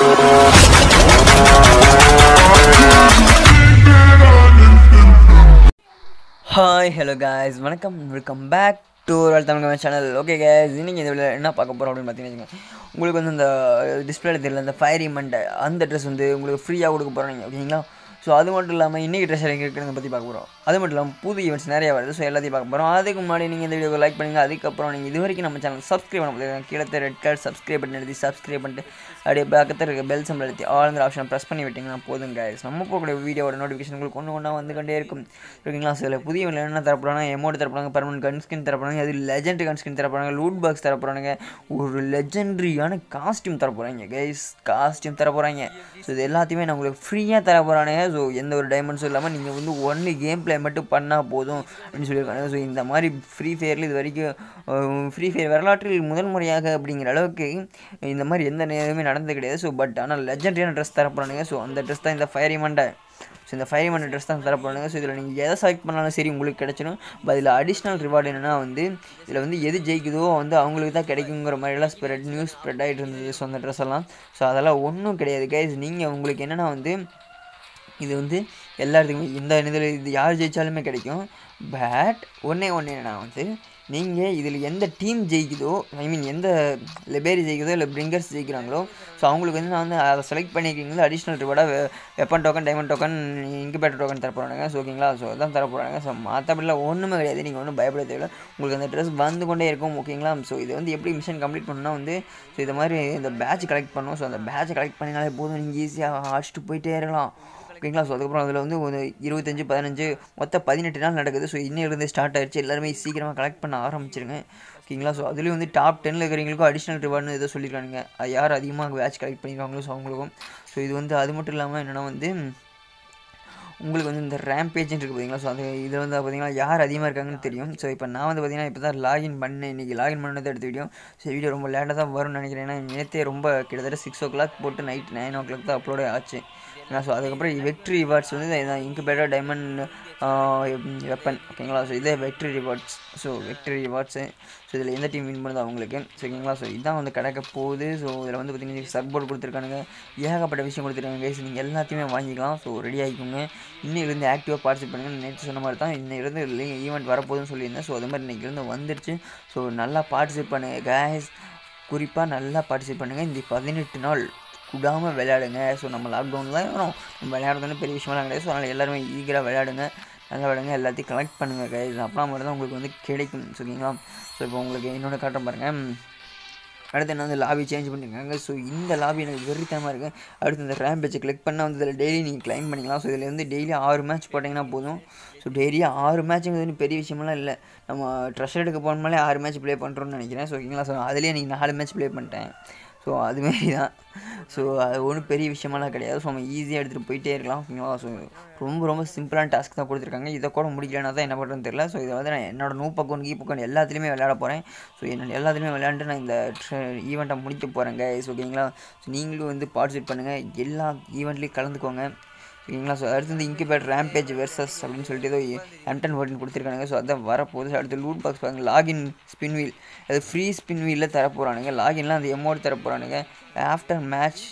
hi hello guys வணக்கம் welcome back to ஒரு Tamil channel okay guys இன்னைக்கு இந்த வீடியோ என்ன பார்க்க போகிறோம் அப்படின்னு பார்த்தீங்கன்னா வச்சுக்கோங்க, உங்களுக்கு வந்து இந்த டிஸ்பிளேல தெரியல இந்த ஃபயரி மண்டை அந்த ட்ரெஸ் வந்து உங்களுக்கு ஃப்ரீயாக கொடுக்க போகிறாங்க ஓகேங்களா ஸோ அது மட்டும் இல்லாமல் இன்றைக்கி ட்ரெஸ் எங்கே இருக்கிறத பற்றி பார்க்க போகிறோம் அது மட்டும் இல்லாமல் புது ஈவெண்ட்ஸ் நிறைய வருது ஸோ எல்லாத்தையும் பார்க்க போகிறோம் அதுக்கு முன்னாடி நீங்கள் இந்த வீடியோவை லைக் பண்ணுங்கள் அதுக்கப்புறம் நீங்கள் இது வரைக்கும் நம்ம சேனல் சப்ஸ்கிரைப் பண்ண முடியாது கீழே ரெட் கலர் சப்ஸ்கிரைப் பண்ணி எழுதி சப்ஸ்கிரைப் பண்ணிட்டு அப்படியே பக்கத்தில் இருக்க பெல் சம்பளம் எழுதி ஆளுங்கிற ஆப்ஷன் ப்ரெஸ் பண்ணி விட்டிங்கன்னா போதும் guys நம்ம போகக்கூடிய வீடியோட நோட்டிஃபிகேஷன் உங்களுக்கு ஒன்று ஒன்றா வந்து கொண்டே இருக்கும் ஓகேங்களா சில புதிய இவங்க என்ன தரப்படுறாங்க எமௌண்ட் தரப்படுறாங்க பர்மனன்ட் கன் ஸ்கின் தரப்படுறாங்க அது லெஜெண்ட் கன் ஸ்கின் தரப்படுறாங்க லூட் பாக்ஸ் தரப்படுறாங்க ஒரு லெஜெண்ட்ரியான காஸ்டியூம் தர போகிறாங்க கைஸ் காஸ்டியூம் தர போகிறாங்க ஸோ இது எல்லாத்தையுமே நான் உங்களுக்கு ஃப்ரீயாக தர போகிறானுங்க ஸோ எந்த ஒரு டைமண்ட்ஸும் இல்லாமல் நீங்கள் வந்து ஒன்லி கேம் ப்ளே மட்டும் பண்ணால் போதும் அப்படின்னு சொல்லியிருக்காங்க ஸோ இந்த மாதிரி ஃப்ரீ ஃபயரில் இது வரைக்கும் ஃப்ரீ ஃபயர் வரலாற்றில் முதல் முறையாக அப்படிங்கிற அளவுக்கு இந்த மாதிரி எந்த நேரமே நடந்தது கிடையாது ஸோ பட் ஆனால் லெஜெண்டரியான ட்ரெஸ் தர போகிறானுங்க ஸோ அந்த ட்ரெஸ் தான் இந்த ஃபயரி மண்டை ஸோ இந்த ஃபைவ் ஹண்ட்ரட் ட்ரெஸ் தான் தரப்படுறாங்க ஸோ இதில் நீங்கள் எதை செலக்ட் பண்ணாலும் சரி உங்களுக்கு கிடச்சிடும் பட் இதில் அடிஷ்னல் ரிவார்டு என்னென்னா வந்து இதில் வந்து எது ஜெயிக்குதோ வந்து அவங்களுக்கு தான் கிடைக்குங்கிற மாதிரிலாம் ஸ்ப்ரெட் நியூஸ் ஸ்ப்ரெட் ஆகிட்டு இருந்தது ஸோ அந்த ட்ரெஸ் எல்லாம் ஸோ அதெல்லாம் ஒன்றும் கிடையாது கைஸ் நீங்கள் உங்களுக்கு என்னென்னா வந்து இது வந்து எல்லாத்துக்குமே இந்த இதில் இது யார் ஜெயித்தாலுமே கிடைக்கும் பட் ஒன்றே ஒன்று என்னன்னா வந்து நீங்கள் இதில் எந்த டீம் ஜெயிக்குதோ ஐ மீன் எந்த லெபேரி ஜெயிக்குதோ இல்லை பிரிங்கர்ஸ் ஜெயிக்கிறாங்களோ ஸோ அவங்களுக்கு வந்து நான் வந்து அதை செலக்ட் பண்ணிக்கிறீங்களோ அடிஷ்னல் ரிவார்டாக weapon token diamond token incubator token தர போகிறாங்க ஸோ ஓகேங்களா ஸோ அதான் தர போகிறாங்க ஸோ மற்றபடிலாம் ஒன்றுமே கிடையாது நீங்கள் ஒன்றும் பயப்பட தேவையில்ல உங்களுக்கு அந்த ட்ரெஸ் வந்து கொண்டே இருக்கும் ஓகேங்களா ஸோ இது வந்து எப்படி மிஷன் கம்ப்ளீட் பண்ணணும்னா வந்து ஸோ இது மாதிரி இந்த பேட்ச் கலெக்ட் பண்ணணும் ஸோ அந்த பேட்ச் கலெக்ட் பண்ணினாலே போதும் நீங்கள் ஈஸியாக அடிச்சுட்டு போயிட்டே இருக்கலாம் ஓகேங்களா ஸோ அதுக்கப்புறம் அதில் வந்து ஒரு இருபத்தஞ்சு பதினஞ்சு மொத்தம் பதினெட்டு நாள் நடக்குது ஸோ இன்னிலிருந்து ஸ்டார்ட் ஆயிடுச்சு எல்லாருமே சீக்கிரமாக கலெக்ட் பண்ண ஆரம்பிச்சிருங்க ஓகேங்களா ஸோ அதுலேயும் வந்து டாப் டென்னில் இருக்கிறவங்களுக்கும் அடிஷ்னல் ரிவார்ட்னு ஏதோ சொல்லியிருக்காங்க அது யார் அதிகமாக பேட்ச் கலெக்ட் பண்ணியிருக்காங்களோ ஸோ அவங்களுக்கும் ஸோ இது வந்து அது மட்டும் இல்லாமல் என்னென்னா வந்து உங்களுக்கு வந்து இந்த ரேம்பேஜ்னு இருக்குது பார்த்தீங்களா ஸோ அது இதில் வந்து பார்த்தீங்கன்னா யார் அதிகமாக இருக்காங்கன்னு தெரியும் ஸோ இப்போ நான் வந்து பார்த்தீங்கன்னா இப்போ தான் லாகின் பண்ணேன் இன்றைக்கி லாகின் பண்ணதை எடுத்த வீடியோ ஸோ வீடியோ ரொம்ப லேட்டாக தான் வரும்னு நினைக்கிறேன் ஏன்னா நேற்றே ரொம்ப கிட்டத்தட்ட சிக்ஸ் ஓ கிளாக் போட்டு நைட் நைன் ஓ கிளாக் தான் அப்லோட் ஆச்சு ஏன்னா ஸோ அதுக்கப்புறம் வெக்ட்ரி ரிவார்ட்ஸ் வந்து இதான் இன்குபேட்டர் டைமண்ட் வெப்பன் ஓகேங்களா ஸோ இதே victory rewards so victory rewards so இதில் எந்த டீம் வின் பண்ணுது அவங்களுக்கு ஸோ ஓகேங்களா ஸோ இதான் வந்து கிடைக்க போகுது ஸோ இதில் வந்து பார்த்தீங்கன்னா சர்போர்ட் கொடுத்துருக்கானுங்க ஏகப்பட்ட விஷயம் கொடுத்துருக்காங்க கைஸ் நீங்கள் எல்லாத்தையுமே வாங்கிக்கலாம் ஸோ ரெடி ஆகிக்கோங்க இன்னிலிருந்து ஆக்டிவாக பார்ட்டிசிபேட் பண்ணுங்க நேற்று சொன்ன மாதிரி தான் இன்னிலிருந்து ஈவெண்ட் வரப்போகுதுன்னு சொல்லியிருந்தேன் ஸோ அது மாதிரி இன்றைக்கிலேருந்து வந்துருச்சு ஸோ நல்லா பார்ட்டிசிபேட் பண்ணுங்கள் கேஸ் குறிப்பாக நல்லா பார்ட்டிசிபேட் பண்ணுங்கள் இந்த பதினெட்டு நாள் விடாமல் விளையாடுங்க ஸோ நம்ம லாக்டவுன் தான் வரும் நம்ம விளையாடுறதுன்னு பெரிய விஷயமெல்லாம் கிடையாது ஸோ அதனால் எல்லாருமே ஈகராக விளையாடுங்க நல்லா விளையாடுங்க எல்லாத்தையும் கலெக்ட் பண்ணுங்கள் கைஸ் அப்போ மட்டும் தான் உங்களுக்கு வந்து கிடைக்கும் ஸோ ஓகேங்களா ஸோ இப்போ உங்களுக்கு இன்னொன்று காட்டுறேன் பாருங்கள் அடுத்து என்ன வந்து லாபி சேஞ்ச் பண்ணியிருக்காங்க ஸோ இந்த லாபி எனக்கு வெறித்தனமாக இருக்குது அடுத்து இந்த ரேம் பேஜை கிளிக் பண்ணால் வந்து இதில் டெய்லி நீங்கள் கிளைம் பண்ணிக்கலாம் ஸோ இதில் வந்து டெய்லி ஆறு மேட்ச் போட்டிங்கன்னா போதும் ஸோ டெய்லி ஆறு மேட்ச்சுங்கிறது பெரிய விஷயமெல்லாம் இல்லை நம்ம ட்ரெஷர் எடுக்க போனாலே ஆறு மேட்ச் ப்ளே பண்ணுறோன்னு நினைக்கிறேன் ஸோ ஓகேங்களா ஸோ அதுலேயே நீங்கள் நாலு மேட்ச் ப்ளே பண்ணிட்டேன் ஸோ அதுமாரி தான் ஸோ அது ஒன்றும் பெரிய விஷயமெல்லாம் கிடையாது ஸோ நம்ம ஈஸியாக எடுத்துகிட்டு போயிட்டே இருக்கலாம் ஓகேங்களா ஸோ ரொம்ப ரொம்ப சிம்பிளான டாஸ்க் தான் கொடுத்துருக்காங்க இதை கூட முடிக்கலனா தான் என்ன பண்ணுறதுன்னு தெரியல ஸோ இதை வந்து நான் என்னோட நூ பக்கம் கீ பக்கம் எல்லாத்துலேயுமே விளையாட போகிறேன் ஸோ என்னோட எல்லாத்துலேயுமே விளையாண்டு நான் இந்த ஈவெண்ட்டை முடிக்க போகிறேங்க ஸோ ஓகேங்களா ஸோ நீங்களும் வந்து பார்ட்டிசிபேட் பண்ணுங்கள் எல்லா ஈவெண்ட்லேயும் கலந்துக்கோங்க ஓகேங்களா ஸோ அடுத்து இந்த இன்குபேட் ரேம்பேஜ் வெர்சஸ் அப்படின்னு சொல்லிட்டு ஏதோ எம்டன் வேர்டன் கொடுத்துருக்காங்க ஸோ அதான் வரப்போகுது அடுத்து லூட் பாக்ஸ் பாருங்க லாகின் ஸ்பின் வீல் அது ஃப்ரீ ஸ்பின் வீலில் தர போகிறானுங்க லாகின்லாம் அந்த எமௌண்ட் தர போகிறானுங்க ஆஃப்டர் மேட்ச்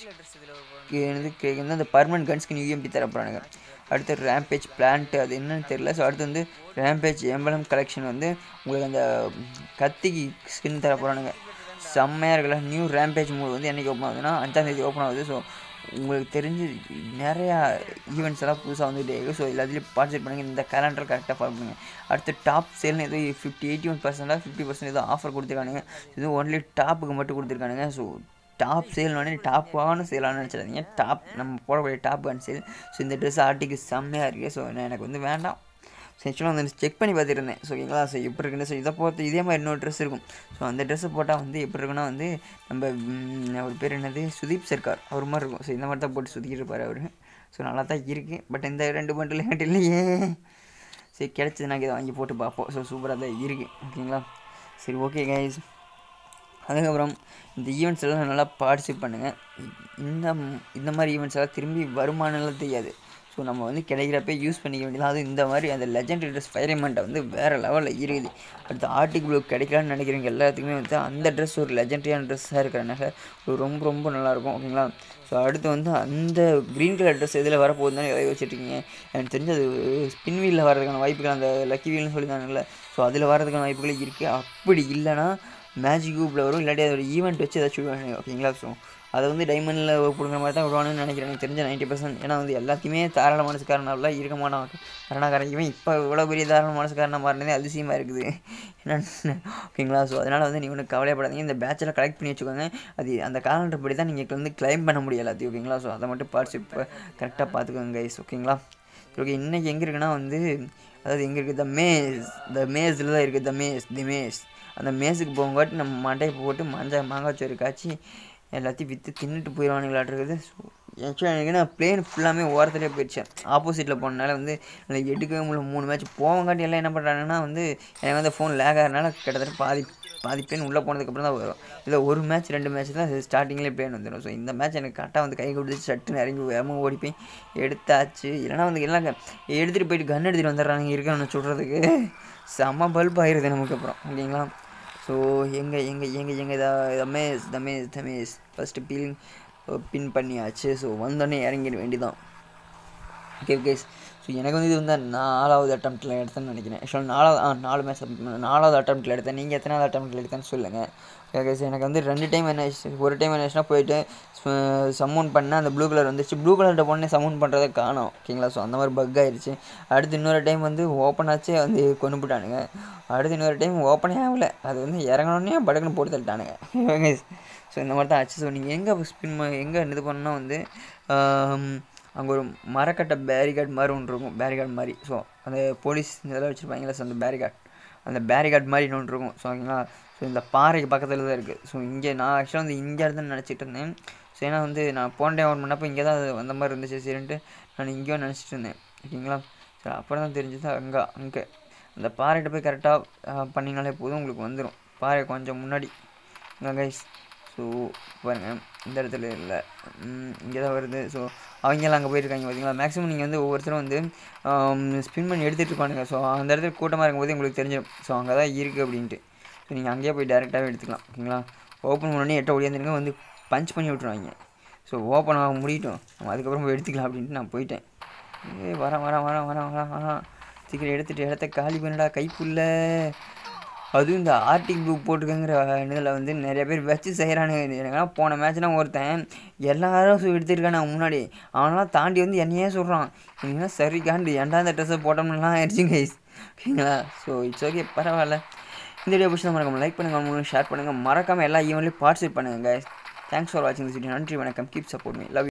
வந்து அந்த பர்மனன்ட் கன்ஸ்கின் யூஎம்பி தர போகிறானுங்க அடுத்து ரேம்பேஜ் பிளான்ட் அது என்னன்னு தெரியல ஸோ அடுத்து வந்து ரேம்பேஜ் எம்பலம் கலெக்ஷன் வந்து உங்களுக்கு அந்த கத்திக்கு ஸ்கின் தர போகிறானுங்க செம்மையாக இருக்கல நியூ ரேம்பேஜ் மூவ் வந்து என்றைக்கு ஓப்பன் ஆகுதுன்னா அஞ்சாந்தேதி ஓப்பன் ஆகுது ஸோ உங்களுக்கு தெரிஞ்சு நிறையா ஈவெண்ட்ஸ் எல்லாம் புதுசாக வந்துகிட்டே இருக்குது ஸோ எல்லாத்துலேயும் பார்ட்டிசிபேட் பண்ணுங்கள் இந்த கேலண்டர் கரெக்டாக ஃபாலோ பண்ணுங்கள் அடுத்து டாப் சேல்னு ஏதோ ஃபிஃப்டி எயிட்டி ஒன் பர்சன்டாக ஃபிஃப்டி பர்சன்ட் ஏதோ ஆஃபர் கொடுத்துருக்கானுங்க இது ஒன்லி டாப்புக்கு மட்டும் கொடுத்துருக்கானுங்க ஸோ டாப் சேல்னு டாப்பான சேலானு நினச்சிடாதீங்க டாப் நம்ம போடக்கூடிய டாப் அண்ட் சேல் ஸோ இந்த ட்ரெஸ் ஆர்டிக்கு செம்மையாக இருக்குது ஸோ எனக்கு வந்து வேண்டாம் ஸோ ஆக்சுவலாக வந்து செக் பண்ணி பார்த்துருந்தேன் ஸோ ஓகேங்களா ஸோ எப்படி இருக்குன்னு ஸோ இதை பொறுத்து இதே மாதிரி இன்னொரு ட்ரெஸ் இருக்கும் ஸோ அந்த ட்ரெஸ்ஸை போட்டால் வந்து எப்படி இருக்குன்னா வந்து நம்ம அவர் பேர் என்னது சுதீப் சர்க்கார் அவர் மாதிரி இருக்கும் ஸோ இந்த மாதிரி தான் போட்டு சுற்றிக்கிட்டு இருப்பார் அவர் ஸோ நல்லா தான் இருக்குது பட் இந்த ரெண்டு பண்டில் என்கிட்ட இல்லையே சரி கிடச்சதுனாக்க இதை வாங்கி போட்டு பார்ப்போம் ஸோ சூப்பராக தான் இருக்குது ஓகேங்களா சரி ஓகே கைஸ் அதுக்கப்புறம் இந்த ஈவெண்ட்ஸ் எல்லாம் நல்லா பார்ட்டிசிபேட் பண்ணுங்கள் இந்த இந்த மாதிரி ஈவெண்ட்ஸ் எல்லாம் திரும்பி வருமானம்லாம் தெரியாது ஸோ ஸோ நம்ம வந்து கிடைக்கிறப்ப யூஸ் பண்ணிக்க வேண்டியது அது இந்த மாதிரி அந்த லெஜெண்டரி ட்ரெஸ் ஃபைரமெண்ட்டை வந்து வேறு லெவலில் இருக்குது அடுத்து ஆர்டிக் ப்ளூ கிடைக்கலான்னு நினைக்கிறவங்க எல்லாத்துக்குமே வந்து அந்த ட்ரெஸ் ஒரு லெஜெண்டரியான ட்ரெஸ்ஸாக இருக்கிறனால ஒரு ரொம்ப ரொம்ப நல்லாயிருக்கும் ஓகேங்களா ஸோ அடுத்து வந்து அந்த க்ரீன் கலர் ட்ரெஸ் எதில் வரப்போகுதுன்னு எழுதி வச்சுட்ருக்கீங்க எனக்கு தெரிஞ்சு அது ஸ்பின் வீலில் வர்றதுக்கான வாய்ப்புகள் அந்த லக்கி வீல்னு சொல்லியிருந்தாங்கல்ல ஸோ அதில் வர்றதுக்கான வாய்ப்புகள் இருக்குது அப்படி இல்லைனா மேஜிக் குரூப்பில் வரும் இல்லாட்டி அது ஒரு ஈவெண்ட் வச்சு ஏதாச்சும் விடுவாங்க ஓகேங்களா ஸோ அதை வந்து டைமண்டில் பிடுங்குற மாதிரி தான் விடுவானுன்னு நினைக்கிறேன் எனக்கு தெரிஞ்ச நைன்ட்டி பர்சன்ட் ஏன்னா வந்து எல்லாத்தையுமே தாராள மனசுக்காரனால இருக்க மாட்டான் கருணாகாரன் இவன் இப்போ இவ்வளோ பெரிய தாராள மனசுக்காரனாக மாறினதே அதிசயமாக இருக்குது என்னன்னு ஓகேங்களா ஸோ அதனால் வந்து நீ ஒன்றும் கவலைப்படாதீங்க இந்த பேட்சில் கலெக்ட் பண்ணி வச்சுக்கோங்க அது அந்த காலண்டர் படி தான் நீங்கள் வந்து கிளைம் பண்ண முடியும் எல்லாத்தையும் ஓகேங்களா ஸோ அதை மட்டும் பார்ட்ஸ் இப்போ கரெக்டாக பார்த்துக்கோங்க கைஸ் ஓகேங்களா ஓகே இன்றைக்கி எங்கே இருக்குன்னா வந்து அதாவது எங்கே இருக்குது த மேஸ் த மேஸில் தான் இருக்குது த மேஸ் தி மேஸ் அந்த மேஸுக்கு போகுங்காட்டி நம்ம மண்டையை போட்டு மஞ்சள் மாங்காய் சோறு காய்ச்சி எல்லாத்தையும் விற்று தின்னுட்டு போயிடுவானுங்களாட்டுருக்குது ஸோ ஆக்சுவலாக எனக்கு என்ன பிளேன் ஃபுல்லாமே ஓரத்துலேயே போயிடுச்சு ஆப்போசிட்டில் போனனால வந்து எனக்கு எடுக்கவே முடியல மூணு மேட்ச் போவங்காட்டி எல்லாம் என்ன பண்ணுறாங்கன்னா வந்து எனக்கு வந்து ஃபோன் லேக் ஆகிறனால கிட்டத்தட்ட பாதி பாதி பிளேன் உள்ளே போனதுக்கப்புறம் தான் வரும் இல்லை ஒரு மேட்ச் ரெண்டு மேட்ச் தான் ஸ்டார்டிங்லேயே பிளேன் வந்துடும் ஸோ இந்த மேட்ச் எனக்கு கரெக்டாக வந்து கை கொடுத்து சட்டுன்னு இறங்கி வேகமாக ஓடி போய் எடுத்தாச்சு இல்லைனா வந்து எல்லாம் எடுத்துகிட்டு போயிட்டு கன் எடுத்துகிட்டு வந்துடுறாங்க இருக்கணும்னு சொல்கிறதுக்கு செம்ம பல்ப் ஆயிடுது நமக்கு அப்புறம் ஓகேங்களா ஸோ எங்கே எங்கே எங்கே எங்கே the maze the maze the maze first feeling pin பண்ணியாச்சு ஸோ வந்தோடனே இறங்கிட வேண்டிதான் ஓகே கேஸ் ஸோ எனக்கு வந்து இது வந்து நாலாவது அட்டம்ப்டில் எடுத்தேன்னு நினைக்கிறேன் ஆக்சுவலாக நாலாவது ஆ நாலு மேட்ச் நாலாவது அட்டம்ப்டில் எடுத்தேன் நீங்கள் எத்தனாவது அட்டம்ப்டில் எடுத்தேன்னு சொல்லுங்கள் ஓகே கேஸ் எனக்கு வந்து ரெண்டு டைம் என்ன ஆச்சு ஒரு டைம் என்ன ஆச்சுன்னா போயிட்டு சம்மௌண்ட் பண்ணேன் அந்த ப்ளூ கலர் வந்துச்சு ப்ளூ கலர்கிட்ட போனே சம்மௌண்ட் பண்ணுறதை காணும் ஓகேங்களா ஸோ அந்த மாதிரி பக் ஆயிடுச்சு அடுத்து இன்னொரு டைம் வந்து ஓப்பன் ஆச்சு வந்து கொண்டு போட்டானுங்க அடுத்து இன்னொரு டைம் ஓப்பனே ஆகலை அது வந்து இறங்கணுன்னே படக்குன்னு போட்டு தள்ளிட்டானுங்க ஸோ இந்த மாதிரி தான் ஆச்சு ஸோ நீங்கள் எங்கே ஸ்பின் எங்கே இது பண்ணால் வந்து அங்கே ஒரு மரக்கட்டை பேரிகார்ட் மாதிரி ஒன்று இருக்கும் பேரிகார்ட் மாதிரி ஸோ அந்த போலீஸ் இதெல்லாம் வச்சுருப்பாங்களா ஸோ அந்த பேரிகார்ட் அந்த பேரிகார்ட் மாதிரி ஒன்று இருக்கும் ஸோ ஓகேங்களா ஸோ இந்த பாறைக்கு பக்கத்தில் தான் இருக்குது ஸோ இங்கே நான் ஆக்சுவலாக வந்து இங்கே இருந்து நினச்சிட்டு இருந்தேன் ஸோ ஏன்னா வந்து நான் போன டைம் ஒன் பண்ணப்போ இங்கே தான் அது வந்த மாதிரி இருந்துச்சு சரின்ட்டு நான் இங்கேயும் நினச்சிட்டு இருந்தேன் ஓகேங்களா சரி அப்புறம் தான் தெரிஞ்சது அங்கே அங்கே அந்த பாறைகிட்ட போய் கரெக்டாக பண்ணிங்கனாலே போதும் உங்களுக்கு வந்துடும் பாறை கொஞ்சம் முன்னாடி கைஸ் ஸோ பாருங்கள் இந்த இடத்துல இல்லை இங்கே தான் வருது ஸோ அவங்கெல்லாம் அங்கே போயிருக்காங்க பார்த்தீங்களா மேக்ஸிமம் நீங்கள் வந்து ஒவ்வொருத்தரும் வந்து ஸ்பின் பண்ணி எடுத்துகிட்டு இருப்பானுங்க ஸோ அந்த இடத்துல கூட்டமாக இருக்கும்போது உங்களுக்கு தெரிஞ்சிடும் ஸோ அங்கே தான் இருக்குது அப்படின்ட்டு ஸோ நீங்கள் அங்கேயே போய் டேரெக்டாகவே எடுத்துக்கலாம் ஓகேங்களா ஓப்பன் பண்ணோடனே எட்ட ஒடியாந்துருங்க வந்து பஞ்ச் பண்ணி விட்ருவாங்க ஸோ ஓப்பன் ஆக முடியட்டும் நம்ம அதுக்கப்புறம் போய் எடுத்துக்கலாம் அப்படின்ட்டு நான் போயிட்டேன் ஏ வரேன் வரேன் வரேன் வரேன் வரேன் வரேன் சீக்கிரம் எடுத்துகிட்டு இடத்த காலி பண்ணடா கைப்புள்ள அதுவும் இந்த ஆர்டிக் ப்ளூ போட்டுக்கங்கிற இதில் வந்து நிறைய பேர் வச்சு செய்கிறானுங்க எனக்குலாம் போன மேட்ச்லாம் ஒருத்தன் எல்லாரும் எடுத்துருக்கானு முன்னாடி அவனெல்லாம் தாண்டி வந்து என்னையே சொல்கிறான் நீங்களாம் சரி காண்டு ஏன்டா இந்த ட்ரெஸ்ஸை போட்டோம்லாம் ஆயிடுச்சு கைஸ் ஓகேங்களா ஸோ இட்ஸ் ஓகே பரவாயில்ல இந்த வீடியோ பிடிச்சா மறக்காம லைக் பண்ணுங்கள் ஷேர் பண்ணுங்கள் மறக்காமல் எல்லா ஈவெண்ட்லையும் பார்ட்டிசிபேட் பண்ணுங்கள் கைஸ் தேங்க்ஸ் ஃபார் வாட்சிங் திஸ் வீடியோ நன்றி வணக்கம் கீப் சப்போர்ட் மீ லவ்